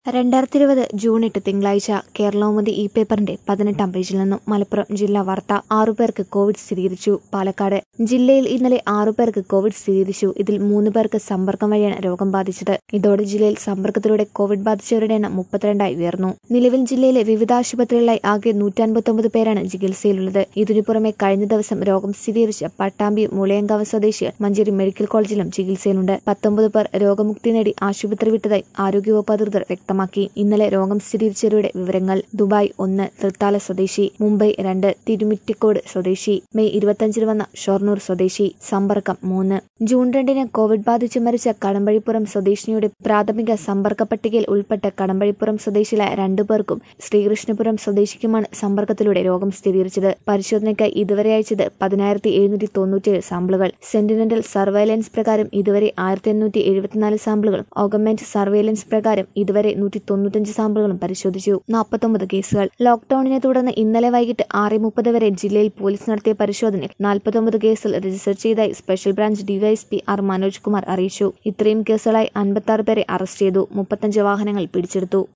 രണ്ടായിരത്തി ഇരുപത് ജൂൺ എട്ട് തിങ്കളാഴ്ച കേരളൗമുദി ഈ പേപ്പറിന്റെ പതിനെട്ടാം പേജിൽ നിന്നും മലപ്പുറം ജില്ലാ വാർത്ത ആറുപേർക്ക് കോവിഡ് സ്ഥിരീകരിച്ചു പാലക്കാട് ജില്ലയിൽ ഇന്നലെ ആറുപേർക്ക് കോവിഡ് സ്ഥിരീകരിച്ചു ഇതിൽ മൂന്ന് പേർക്ക് സമ്പർക്കം വഴിയാണ് രോഗം ബാധിച്ചത് ഇതോടെ ജില്ലയിൽ സമ്പർക്കത്തിലൂടെ കോവിഡ് ബാധിച്ചവരുടെ എണ്ണം മുപ്പത്തിരണ്ടായി ഉയർന്നു നിലവിൽ ജില്ലയിലെ വിവിധ ആശുപത്രികളിലായി ആകെ നൂറ്റൻപത്തൊമ്പത് പേരാണ് ചികിത്സയിലുള്ളത് ഇതിനു പുറമെ കഴിഞ്ഞ ദിവസം രോഗം സ്ഥിരീകരിച്ച പട്ടാമ്പി മുളയങ്കാവ് സ്വദേശികൾ മഞ്ചേരി മെഡിക്കൽ കോളേജിലും ചികിത്സയിലുണ്ട് പത്തൊമ്പത് പേർ രോഗമുക്തി നേടി ആശുപത്രി വിട്ടതായി ആരോഗ്യവകുപ്പ് അധികൃതർ വ്യക്തമാക്കി ഇന്നലെ രോഗം സ്ഥിരീകരിച്ചവരുടെ വിവരങ്ങൾ ദുബായ് ഒന്ന് തൃത്താല സ്വദേശി മുംബൈ രണ്ട് തിരുമിറ്റിക്കോട് സ്വദേശി മെയ് ഇരുപത്തിയഞ്ചിന് വന്ന ഷൊർണൂർ സ്വദേശി സമ്പർക്കം മൂന്ന് ജൂൺ രണ്ടിന് കോവിഡ് ബാധിച്ച് മരിച്ച കടമ്പഴിപ്പുറം സ്വദേശിനിയുടെ പ്രാഥമിക സമ്പർക്ക പട്ടികയിൽ ഉൾപ്പെട്ട കടമ്പഴിപ്പുറം സ്വദേശികളായ രണ്ടു പേർക്കും ശ്രീകൃഷ്ണപുരം സ്വദേശിക്കുമാണ് സമ്പർക്കത്തിലൂടെ രോഗം സ്ഥിരീകരിച്ചത് പരിശോധനയ്ക്കായി ഇതുവരെ അയച്ചത് പതിനായിരത്തി എഴുന്നൂറ്റി തൊണ്ണൂറ്റിയേഴ് സാമ്പിളുകൾ സെന്റിനെന്റൽ സർവൈലൻസ് പ്രകാരം ഇതുവരെ ആയിരത്തി എണ്ണൂറ്റി എഴുപത്തിനാല് സാമ്പിളുകളും ഓഗമെന്റ് സർവൈലൻസ് പ്രകാരം ഇതുവരെ നൂറ്റി തൊണ്ണൂറ്റഞ്ച് സാമ്പിളുകളും പരിശോധിച്ചു നാൽപ്പത്തൊമ്പത് കേസുകൾ ലോക്ഡൌണിനെ തുടർന്ന് ഇന്നലെ വൈകിട്ട് ആറ് മുപ്പത് വരെ ജില്ലയിൽ പോലീസ് നടത്തിയ പരിശോധനയിൽ നാൽപ്പത്തൊമ്പത് കേസുകൾ രജിസ്റ്റർ ചെയ്തതായി special branch DYSP R Manoj Kumar അറിയിച്ചു ഇത്രയും കേസുകളായി അൻപത്തി പേരെ അറസ്റ്റ് ചെയ്തു മുപ്പത്തഞ്ച് വാഹനങ്ങൾ പിടിച്ചെടുത്തു